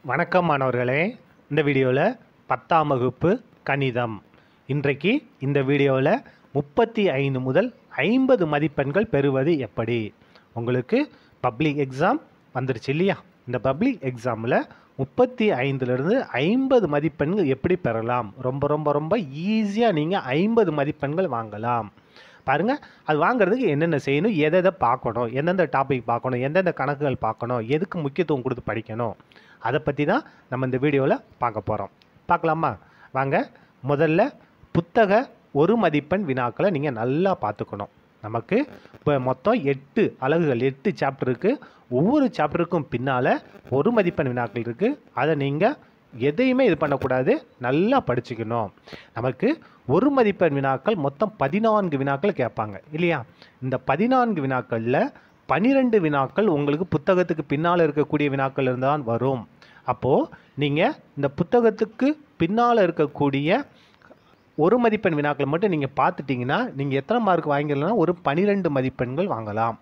வணக்கம் மாணவர்களே இந்த வீடியோவில் பத்தாம் வகுப்பு கணிதம் இன்றைக்கு இந்த வீடியோவில் முப்பத்தி ஐந்து முதல் ஐம்பது மதிப்பெண்கள் பெறுவது எப்படி உங்களுக்கு பப்ளிக் எக்ஸாம் வந்துருச்சு இல்லையா இந்த பப்ளிக் எக்ஸாமில் முப்பத்தி ஐந்துலேருந்து ஐம்பது மதிப்பெண்கள் எப்படி பெறலாம் ரொம்ப ரொம்ப ரொம்ப ஈஸியாக நீங்கள் ஐம்பது மதிப்பெண்கள் வாங்கலாம் பாருங்கள் அது வாங்குறதுக்கு என்னென்ன செய்யணும் எதை எதை பார்க்கணும் எந்தெந்த டாபிக் பார்க்கணும் எந்தெந்த கணக்குகள் பார்க்கணும் எதுக்கு முக்கியத்துவம் கொடுத்து படிக்கணும் அதை பற்றி தான் நம்ம இந்த வீடியோவில் பார்க்க போகிறோம் பார்க்கலாமா வாங்க முதல்ல புத்தக ஒரு மதிப்பெண் வினாக்களை நீங்கள் நல்லா பார்த்துக்கணும் நமக்கு இப்போ மொத்தம் எட்டு அலகுகள் எட்டு சாப்டர் இருக்குது ஒவ்வொரு சாப்டருக்கும் பின்னால் ஒரு மதிப்பெண் வினாக்கள் இருக்குது அதை நீங்கள் எதையுமே இது பண்ணக்கூடாது நல்லா படிச்சுக்கணும் நமக்கு ஒரு மதிப்பெண் வினாக்கள் மொத்தம் பதினான்கு வினாக்கள் கேட்பாங்க இல்லையா இந்த பதினான்கு வினாக்களில் பனிரெண்டு வினாக்கள் உங்களுக்கு புத்தகத்துக்கு பின்னால் இருக்கக்கூடிய வினாக்கள் இருந்தால் வரும் அப்போது நீங்கள் இந்த புத்தகத்துக்கு பின்னால் இருக்கக்கூடிய ஒரு மதிப்பெண் வினாக்களை மட்டும் நீங்கள் பார்த்துட்டிங்கன்னா நீங்கள் எத்தனை மார்க் வாங்கிடலாம் ஒரு பன்னிரெண்டு மதிப்பெண்கள் வாங்கலாம்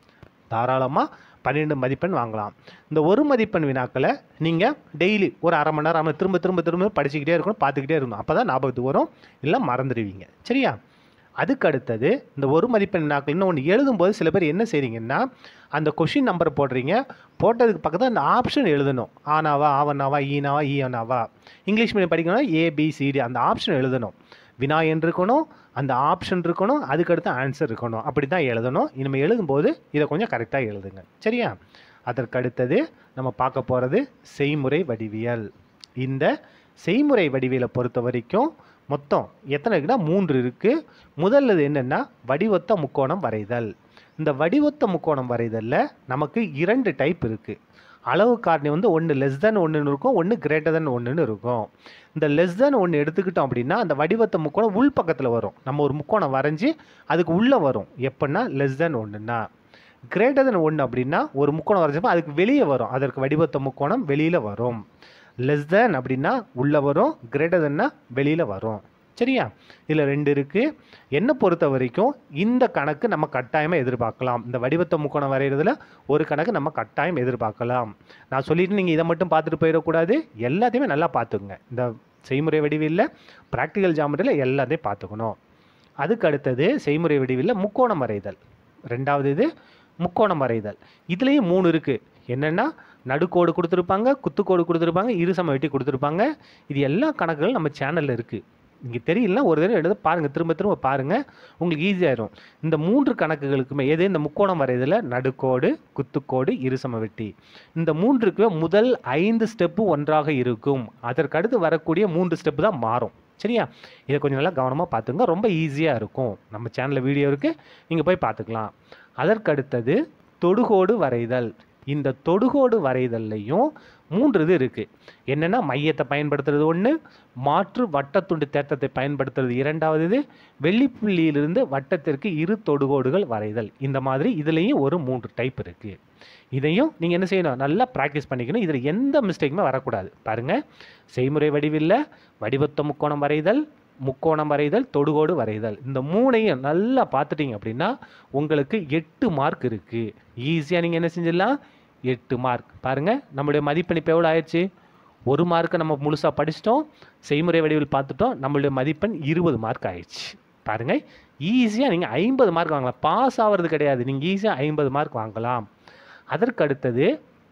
தாராளமாக பன்னிரெண்டு மதிப்பெண் வாங்கலாம் இந்த ஒரு மதிப்பெண் வினாக்களை நீங்கள் டெய்லி ஒரு அரை மணி நேரம் அரை மணி நேரம் திரும்ப திரும்ப திரும்ப படிச்சுக்கிட்டே இருக்கணும் பார்த்துக்கிட்டே இருக்கணும் அப்போ தான் ஞாபகத்துக்கு வரும் இல்லை மறந்துடுவீங்க சரியா அதுக்கு அடுத்தது இந்த ஒரு மதிப்பெண் வினாக்கள் இன்னும் ஒன்று எழுதும்போது சில பேர் என்ன செய்றீங்கன்னா அந்த கொஷின் நம்பர் போடுறீங்க போட்டதுக்கு பக்கத்தில் அந்த ஆப்ஷன் எழுதணும் ஆனாவா ஆவனாவா ஈனாவா ஈவனாவா இங்கிலீஷ் மீடியம் படிக்கணும்னா ஏபிசிடி அந்த ஆப்ஷன் எழுதணும் வினா எண் இருக்கணும் அந்த ஆப்ஷன் இருக்கணும் அதுக்கடுத்து ஆன்சர் இருக்கணும் அப்படி தான் எழுதணும் இனிமேல் எழுதும்போது இதை கொஞ்சம் கரெக்டாக எழுதுங்க சரியா அதற்கு அடுத்தது நம்ம பார்க்க போகிறது செய்முறை வடிவியல் இந்த செய்முறை வடிவியலை பொறுத்த வரைக்கும் மொத்தம் எத்தனை இருக்குன்னா மூன்று இருக்குது முதல்லது என்னென்னா வடிவொத்த முக்கோணம் வரைதல் இந்த வடிவொத்த முக்கோணம் வரைதலில் நமக்கு இரண்டு டைப் இருக்குது அளவு காரணி வந்து ஒன்று லெஸ் தென் ஒன்றுன்னு இருக்கும் ஒன்று கிரேட்டர் தென் ஒன்றுன்னு இருக்கும் இந்த லெஸ் தென் ஒன்று எடுத்துக்கிட்டோம் அப்படின்னா அந்த வடிவத்த முக்கோணம் உள் பக்கத்தில் வரும் நம்ம ஒரு முக்கோணம் வரைஞ்சி அதுக்கு உள்ளே வரும் எப்படின்னா லெஸ் தென் ஒன்றுன்னா கிரேட்டர் தென் ஒன்று அப்படின்னா ஒரு முக்கோணம் வரைஞ்சப்போ அதுக்கு வெளியே வரும் அதற்கு வடிவத்த முக்கோணம் வெளியில் வரும் லெஸ் தென் அப்படின்னா உள்ளே வரும் கிரேட்டர் தென்னா வெளியில் வரும் சரியா இதில் ரெண்டு இருக்குது என்னை பொறுத்த வரைக்கும் இந்த கணக்கு நம்ம கட்டாயமாக எதிர்பார்க்கலாம் இந்த வடிவத்த முக்கோணம் வரைகிறதுல ஒரு கணக்கு நம்ம கட்டாயம் எதிர்பார்க்கலாம் நான் சொல்லிட்டு நீங்கள் இதை மட்டும் பார்த்துட்டு போயிடக்கூடாது எல்லாத்தையுமே நல்லா பார்த்துக்குங்க இந்த செய்முறை வடிவில் ப்ராக்டிக்கல் ஜாமெட்ரியில் எல்லாத்தையும் பார்த்துக்கணும் அதுக்கு அடுத்தது செய்முறை வடிவில் முக்கோணம் வரைதல் ரெண்டாவது இது முக்கோணம் வரைதல் இதுலேயும் மூணு இருக்குது என்னென்னா நடுக்கோடு கொடுத்துருப்பாங்க குத்துக்கோடு கொடுத்துருப்பாங்க இருசம வெட்டி கொடுத்துருப்பாங்க இது எல்லா கணக்குகளும் நம்ம சேனலில் இருக்குது இங்கே தெரியலனா ஒரு தடவை எடுத்து பாருங்கள் திரும்ப திரும்ப பாருங்கள் உங்களுக்கு ஈஸியாயிரும் இந்த மூன்று கணக்குகளுக்குமே எது இந்த முக்கோணம் வரைதில் நடுக்கோடு குத்துக்கோடு இருசம வெட்டி இந்த மூன்றுக்குமே முதல் ஐந்து ஸ்டெப்பு ஒன்றாக இருக்கும் அதற்கடுத்து வரக்கூடிய மூன்று ஸ்டெப்பு தான் மாறும் சரியா இதை கொஞ்சம் நல்லா கவனமாக பார்த்துங்க ரொம்ப ஈஸியாக இருக்கும் நம்ம சேனலில் வீடியோ இருக்குது நீங்கள் போய் பார்த்துக்கலாம் அதற்கடுத்தது தொடுகோடு வரைதல் இந்த தொடுகோடு வரைதல்லையும் மூன்று இது இருக்குது என்னென்னா மையத்தை பயன்படுத்துறது ஒன்று மாற்று வட்டத்துண்டு தேட்டத்தை பயன்படுத்துறது இரண்டாவது இது வெள்ளிப்புள்ளியிலிருந்து வட்டத்திற்கு இரு தொடுகோடுகள் வரைதல் இந்த மாதிரி இதுலேயும் ஒரு மூன்று டைப் இருக்குது இதையும் நீங்கள் என்ன செய்யணும் நல்லா ப்ராக்டிஸ் பண்ணிக்கணும் இதில் எந்த மிஸ்டேக்குமே வரக்கூடாது பாருங்கள் செய்முறை வடிவில் வடிவத்த முக்கோணம் வரைதல் முக்கோணம் வரைதல் தொடுகோடு வரைதல் இந்த மூணையும் நல்லா பார்த்துட்டீங்க அப்படின்னா உங்களுக்கு எட்டு மார்க் இருக்குது ஈஸியாக நீங்கள் என்ன செஞ்சிடலாம் எட்டு மார்க் பாருங்கள் நம்மளுடைய மதிப்பெண் இப்போ எவ்வளோ ஆயிடுச்சு ஒரு மார்க்கை நம்ம முழுசாக படிச்சிட்டோம் செய்முறை வடிவில் பார்த்துட்டோம் நம்மளுடைய மதிப்பெண் இருபது மார்க் ஆயிடுச்சு பாருங்கள் ஈஸியாக நீங்கள் ஐம்பது மார்க் வாங்கலாம் பாஸ் ஆகிறது கிடையாது நீங்கள் ஈஸியாக ஐம்பது மார்க் வாங்கலாம் அதற்கு அடுத்தது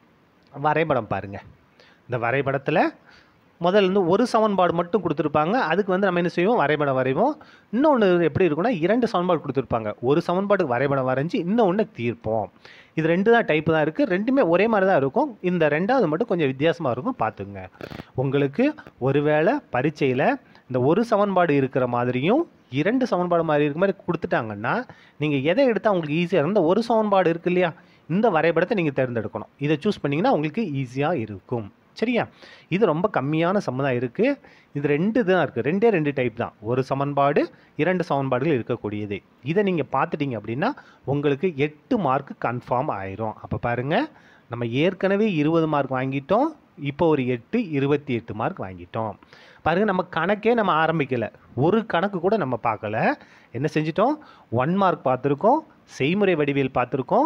வரைபடம் பாருங்கள் இந்த வரைபடத்தில் முதல்ல இருந்து ஒரு சமன்பாடு மட்டும் கொடுத்துருப்பாங்க அதுக்கு வந்து நம்ம என்ன செய்வோம் வரைபடம் வரைவோம் இன்னொன்று எப்படி இருக்குன்னா இரண்டு சமன்பாடு கொடுத்துருப்பாங்க ஒரு சமன்பாடுக்கு வரைபடம் வரைஞ்சி இன்னொன்று தீர்ப்போம் இது ரெண்டு தான் டைப்பு தான் இருக்குது ரெண்டுமே ஒரே மாதிரி தான் இருக்கும் இந்த ரெண்டாவது மட்டும் கொஞ்சம் வித்தியாசமாக இருக்கும் பார்த்துங்க உங்களுக்கு ஒருவேளை பரீட்சையில் இந்த ஒரு சமன்பாடு இருக்கிற மாதிரியும் இரண்டு சமன்பாடு மாதிரி இருக்க மாதிரி கொடுத்துட்டாங்கன்னா நீங்கள் எதை எடுத்தால் உங்களுக்கு ஈஸியாக இருந்தால் ஒரு சமன்பாடு இருக்கு இல்லையா இந்த வரைபடத்தை நீங்கள் தேர்ந்தெடுக்கணும் இதை சூஸ் பண்ணிங்கன்னா உங்களுக்கு ஈஸியாக இருக்கும் சரியா இது ரொம்ப கம்மியான சம்மதம் இருக்குது இது ரெண்டு தான் இருக்குது ரெண்டே ரெண்டு டைப் தான் ஒரு சமன்பாடு இரண்டு சமன்பாடுகள் இருக்கக்கூடியது இதை நீங்கள் பார்த்துட்டீங்க அப்படின்னா உங்களுக்கு எட்டு மார்க் கன்ஃபார்ம் ஆயிரும் அப்போ பாருங்கள் நம்ம ஏற்கனவே இருபது மார்க் வாங்கிட்டோம் இப்போ ஒரு எட்டு இருபத்தி எட்டு மார்க் வாங்கிட்டோம் பாருங்கள் நம்ம கணக்கே நம்ம ஆரம்பிக்கலை ஒரு கணக்கு கூட நம்ம பார்க்கல என்ன செஞ்சிட்டோம் ஒன் மார்க் பார்த்துருக்கோம் செய்முறை வடிவியல் பார்த்துருக்கோம்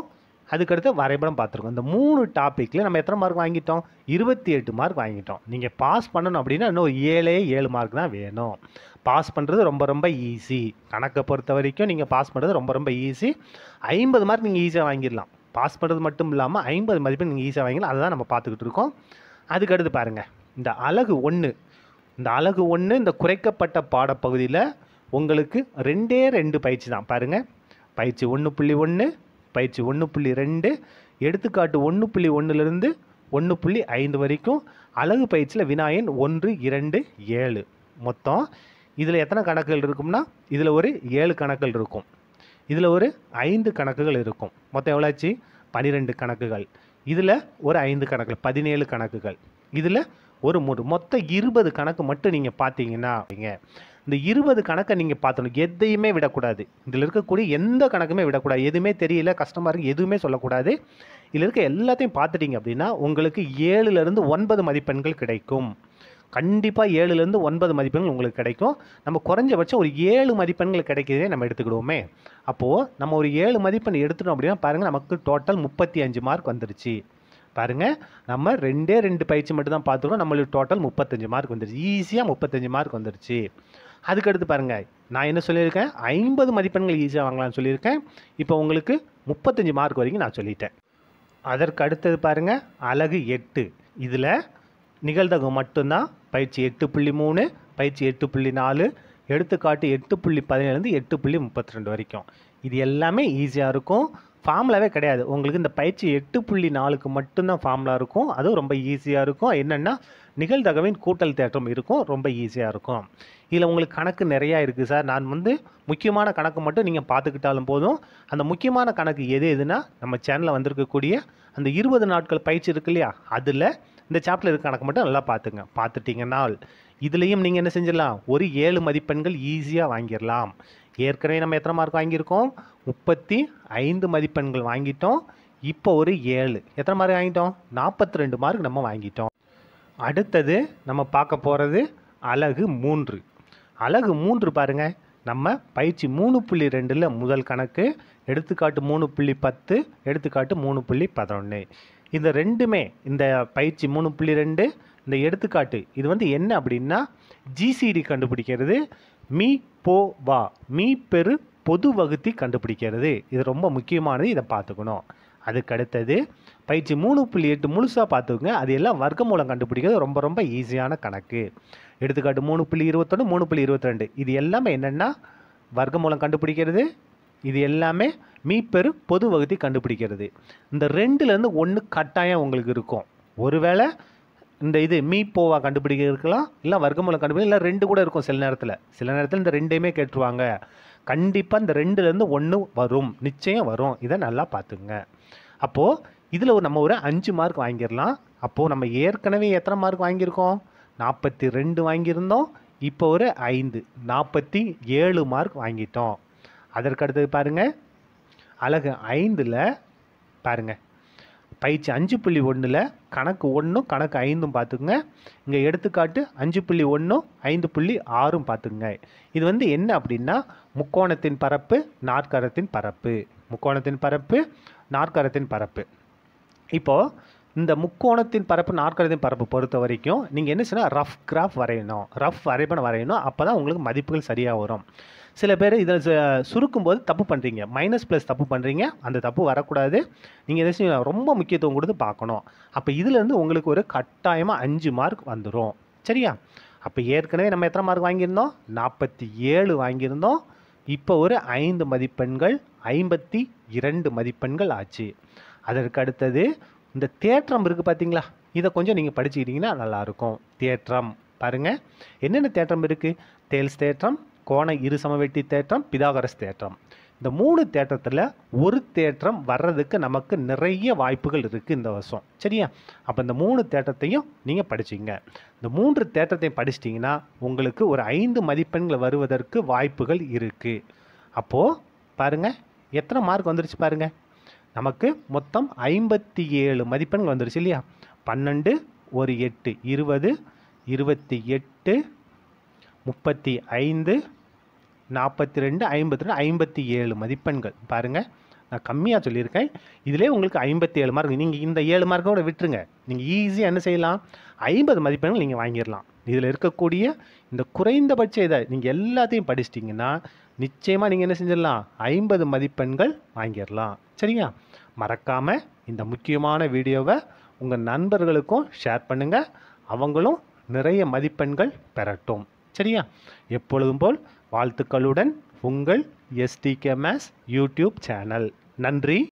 அதுக்கடுத்து வரைபடம் பார்த்துருக்கோம் இந்த மூணு டாப்பிக்கில் நம்ம எத்தனை மார்க் வாங்கிட்டோம் இருபத்தி எட்டு மார்க் வாங்கிட்டோம் நீங்கள் பாஸ் பண்ணணும் அப்படின்னா இன்னும் ஏழே ஏழு மார்க் தான் வேணும் பாஸ் பண்ணுறது ரொம்ப ரொம்ப ஈஸி கணக்கை பொறுத்த வரைக்கும் நீங்கள் பாஸ் பண்ணுறது ரொம்ப ரொம்ப ஈஸி ஐம்பது மார்க் நீங்கள் ஈஸியாக வாங்கிடலாம் பாஸ் பண்ணுறது மட்டும் இல்லாமல் ஐம்பது மதிப்பெண் நீங்கள் ஈஸியாக வாங்கிடலாம் அதை தான் நம்ம பார்த்துக்கிட்டு இருக்கோம் அதுக்கடுத்து பாருங்கள் இந்த அழகு ஒன்று இந்த அழகு ஒன்று இந்த குறைக்கப்பட்ட பாடப்பகுதியில் உங்களுக்கு ரெண்டே ரெண்டு பயிற்சி தான் பாருங்கள் பயிற்சி ஒன்று புள்ளி ஒன்று பயிற்சி ஒன்று புள்ளி ரெண்டு எடுத்துக்காட்டு ஒன்று புள்ளி ஒன்றுலேருந்து ஒன்று புள்ளி ஐந்து வரைக்கும் அழகு பயிற்சியில் வினாயன் ஒன்று இரண்டு ஏழு மொத்தம் இதில் எத்தனை கணக்குகள் இருக்கும்னா இதில் ஒரு ஏழு கணக்குகள் இருக்கும் இதில் ஒரு ஐந்து கணக்குகள் இருக்கும் மொத்தம் எவ்வளோச்சு பன்னிரெண்டு கணக்குகள் இதில் ஒரு ஐந்து கணக்குகள் பதினேழு கணக்குகள் இதில் ஒரு மூணு மொத்தம் இருபது கணக்கு மட்டும் நீங்கள் பார்த்தீங்கன்னா நீங்க இந்த இருபது கணக்கை நீங்கள் பார்த்தணும் எதையுமே விடக்கூடாது இதில் இருக்கக்கூடிய எந்த கணக்குமே விடக்கூடாது எதுவுமே தெரியல கஷ்டமாக இருக்குது எதுவுமே சொல்லக்கூடாது இதில் இருக்க எல்லாத்தையும் பார்த்துட்டீங்க அப்படின்னா உங்களுக்கு ஏழுலேருந்து ஒன்பது மதிப்பெண்கள் கிடைக்கும் கண்டிப்பாக ஏழுலேருந்து ஒன்பது மதிப்பெண்கள் உங்களுக்கு கிடைக்கும் நம்ம குறைஞ்சபட்சம் ஒரு ஏழு மதிப்பெண்கள் கிடைக்கிறதே நம்ம எடுத்துக்கிடுவோமே அப்போது நம்ம ஒரு ஏழு மதிப்பெண் எடுத்துட்டோம் அப்படின்னா பாருங்கள் நமக்கு டோட்டல் முப்பத்தி அஞ்சு மார்க் வந்துருச்சு பாருங்கள் நம்ம ரெண்டே ரெண்டு பயிற்சி மட்டும் தான் பார்த்துருக்கோம் நம்மளுக்கு டோட்டல் முப்பத்தஞ்சு மார்க் வந்துருச்சு ஈஸியாக முப்பத்தஞ்சு மார்க் வந்துருச்சு அதுக்கடுத்து பாருங்கள் நான் என்ன சொல்லியிருக்கேன் ஐம்பது மதிப்பெண்கள் ஈஸியாக வாங்கலாம்னு சொல்லியிருக்கேன் இப்போ உங்களுக்கு முப்பத்தஞ்சு மார்க் வரைக்கும் நான் சொல்லிட்டேன் அதற்கு அடுத்தது பாருங்கள் அழகு எட்டு இதில் நிகழ்தகவு மட்டும்தான் பயிற்சி எட்டு புள்ளி மூணு பயிற்சி எட்டு புள்ளி நாலு எடுத்துக்காட்டு எட்டு புள்ளி பதினேழுலேருந்து எட்டு புள்ளி முப்பத்தி ரெண்டு வரைக்கும் இது எல்லாமே ஈஸியாக இருக்கும் ஃபார்முலாவே கிடையாது உங்களுக்கு இந்த பயிற்சி எட்டு புள்ளி நாலுக்கு மட்டும்தான் ஃபார்முலா இருக்கும் அதுவும் ரொம்ப ஈஸியாக இருக்கும் என்னென்னா நிகழ்தகவின் கூட்டல் தேற்றம் இருக்கும் ரொம்ப ஈஸியாக இருக்கும் இதில் உங்களுக்கு கணக்கு நிறையா இருக்குது சார் நான் வந்து முக்கியமான கணக்கு மட்டும் நீங்கள் பார்த்துக்கிட்டாலும் போதும் அந்த முக்கியமான கணக்கு எது எதுனா நம்ம சேனலில் வந்திருக்கக்கூடிய அந்த இருபது நாட்கள் பயிற்சி இருக்கு இல்லையா அதில் இந்த சாப்டர் இருக்க கணக்கு மட்டும் நல்லா பார்த்துங்க பார்த்துட்டிங்கன்னா இதுலேயும் நீங்கள் என்ன செஞ்சிடலாம் ஒரு ஏழு மதிப்பெண்கள் ஈஸியாக வாங்கிடலாம் ஏற்கனவே நம்ம எத்தனை மார்க் வாங்கியிருக்கோம் முப்பத்தி ஐந்து மதிப்பெண்கள் வாங்கிட்டோம் இப்போ ஒரு ஏழு எத்தனை மார்க் வாங்கிட்டோம் நாற்பத்தி ரெண்டு மார்க் நம்ம வாங்கிட்டோம் அடுத்தது நம்ம பார்க்க போகிறது அழகு மூன்று அழகு மூன்று பாருங்க நம்ம பயிற்சி மூணு புள்ளி ரெண்டில் முதல் கணக்கு எடுத்துக்காட்டு மூணு புள்ளி பத்து எடுத்துக்காட்டு மூணு புள்ளி பதினொன்று இந்த ரெண்டுமே இந்த பயிற்சி மூணு புள்ளி ரெண்டு இந்த எடுத்துக்காட்டு இது வந்து என்ன அப்படின்னா ஜிசிடி கண்டுபிடிக்கிறது மீ போ வா மீ பெரு பொது வகுத்தி கண்டுபிடிக்கிறது இது ரொம்ப முக்கியமானது இதை பார்த்துக்கணும் அதுக்கு அடுத்தது பயிற்சி மூணு புள்ளி எட்டு முழுசாக பார்த்துக்கோங்க அது எல்லாம் வர்க்கமூலம் கண்டுபிடிக்கிறது ரொம்ப ரொம்ப ஈஸியான கணக்கு எடுத்துக்காட்டு மூணு புள்ளி இருபத்தொன்று மூணு புள்ளி இருபத்தி ரெண்டு இது எல்லாமே என்னென்னா வர்க்கமூலம் கண்டுபிடிக்கிறது இது எல்லாமே மீப்பெரு பொது வகுத்தி கண்டுபிடிக்கிறது இந்த ரெண்டுலேருந்து ஒன்று கட்டாயம் உங்களுக்கு இருக்கும் ஒருவேளை இந்த இது மீ போவா கண்டுபிடிக்க இருக்கலாம் இல்லை வர்க்கமூலம் கண்டுபிடிக்க இல்லை ரெண்டு கூட இருக்கும் சில நேரத்தில் சில நேரத்தில் இந்த ரெண்டையுமே கேட்டுருவாங்க கண்டிப்பாக இந்த ரெண்டுலேருந்து ஒன்று வரும் நிச்சயம் வரும் இதை நல்லா பார்த்துங்க அப்போது இதில் ஒரு நம்ம ஒரு அஞ்சு மார்க் வாங்கிடலாம் அப்போது நம்ம ஏற்கனவே எத்தனை மார்க் வாங்கியிருக்கோம் நாற்பத்தி ரெண்டு வாங்கியிருந்தோம் இப்போ ஒரு ஐந்து நாற்பத்தி ஏழு மார்க் வாங்கிட்டோம் அதற்கு அடுத்தது பாருங்கள் அழகு ஐந்தில் பாருங்கள் பயிற்சி அஞ்சு புள்ளி ஒன்றில் கணக்கு ஒன்றும் கணக்கு ஐந்தும் பார்த்துக்குங்க இங்கே எடுத்துக்காட்டு அஞ்சு புள்ளி ஒன்றும் ஐந்து புள்ளி ஆறும் பார்த்துக்குங்க இது வந்து என்ன அப்படின்னா முக்கோணத்தின் பரப்பு நாற்கரத்தின் பரப்பு முக்கோணத்தின் பரப்பு நாற்கரத்தின் பரப்பு இப்போது இந்த முக்கோணத்தின் பரப்பு நாற்கரத்தின் பரப்பு பொறுத்த வரைக்கும் நீங்கள் என்ன செய்யணும் ரஃப் கிராஃப் வரையணும் ரஃப் வரைபடம் வரையணும் அப்போ தான் உங்களுக்கு மதிப்புகள் சரியாக வரும் சில பேர் இதில் சுருக்கும் போது தப்பு பண்ணுறீங்க மைனஸ் ப்ளஸ் தப்பு பண்ணுறீங்க அந்த தப்பு வரக்கூடாது நீங்கள் எதை செய்யணும் ரொம்ப முக்கியத்துவம் கொடுத்து பார்க்கணும் அப்போ இதுலேருந்து உங்களுக்கு ஒரு கட்டாயமாக அஞ்சு மார்க் வந்துடும் சரியா அப்போ ஏற்கனவே நம்ம எத்தனை மார்க் வாங்கியிருந்தோம் நாற்பத்தி ஏழு வாங்கியிருந்தோம் இப்போ ஒரு ஐந்து மதிப்பெண்கள் ஐம்பத்தி இரண்டு மதிப்பெண்கள் ஆச்சு அதற்கு அடுத்தது இந்த தேற்றம் இருக்குது பார்த்தீங்களா இதை கொஞ்சம் நீங்கள் படிச்சுக்கிட்டிங்கன்னா நல்லாயிருக்கும் தேற்றம் பாருங்கள் என்னென்ன தேற்றம் இருக்குது தேல்ஸ் தேற்றம் கோண இரு சமவெட்டி தேற்றம் பிதாகரஸ் தேற்றம் இந்த மூணு தேற்றத்தில் ஒரு தேற்றம் வர்றதுக்கு நமக்கு நிறைய வாய்ப்புகள் இருக்குது இந்த வருஷம் சரியா அப்போ இந்த மூணு தேற்றத்தையும் நீங்கள் படிச்சிங்க இந்த மூன்று தேற்றத்தையும் படிச்சிட்டிங்கன்னா உங்களுக்கு ஒரு ஐந்து மதிப்பெண்கள் வருவதற்கு வாய்ப்புகள் இருக்குது அப்போது பாருங்கள் எத்தனை மார்க் வந்துருச்சு பாருங்கள் நமக்கு மொத்தம் ஐம்பத்தி ஏழு மதிப்பெண்கள் வந்துருச்சு இல்லையா பன்னெண்டு ஒரு எட்டு இருபது இருபத்தி எட்டு முப்பத்தி ஐந்து நாற்பத்தி ரெண்டு ஐம்பத்தி ரெண்டு ஐம்பத்தி ஏழு மதிப்பெண்கள் பாருங்கள் நான் கம்மியாக சொல்லியிருக்கேன் இதிலே உங்களுக்கு ஐம்பத்தி ஏழு மார்க் நீங்கள் இந்த ஏழு மார்க்கோட விட்டுருங்க நீங்கள் ஈஸியாக என்ன செய்யலாம் ஐம்பது மதிப்பெண்கள் நீங்கள் வாங்கிடலாம் இதில் இருக்கக்கூடிய இந்த குறைந்தபட்ச இதை நீங்கள் எல்லாத்தையும் படிச்சிட்டிங்கன்னா நிச்சயமாக நீங்கள் என்ன செஞ்சிடலாம் ஐம்பது மதிப்பெண்கள் வாங்கிடலாம் சரியா மறக்காமல் இந்த முக்கியமான வீடியோவை உங்கள் நண்பர்களுக்கும் ஷேர் பண்ணுங்கள் அவங்களும் நிறைய மதிப்பெண்கள் பெறட்டும் சரியா எப்பொழுதும் போல் வாழ்த்துக்களுடன் உங்கள் எஸ்டிகே மேஸ் யூடியூப் சேனல் நன்றி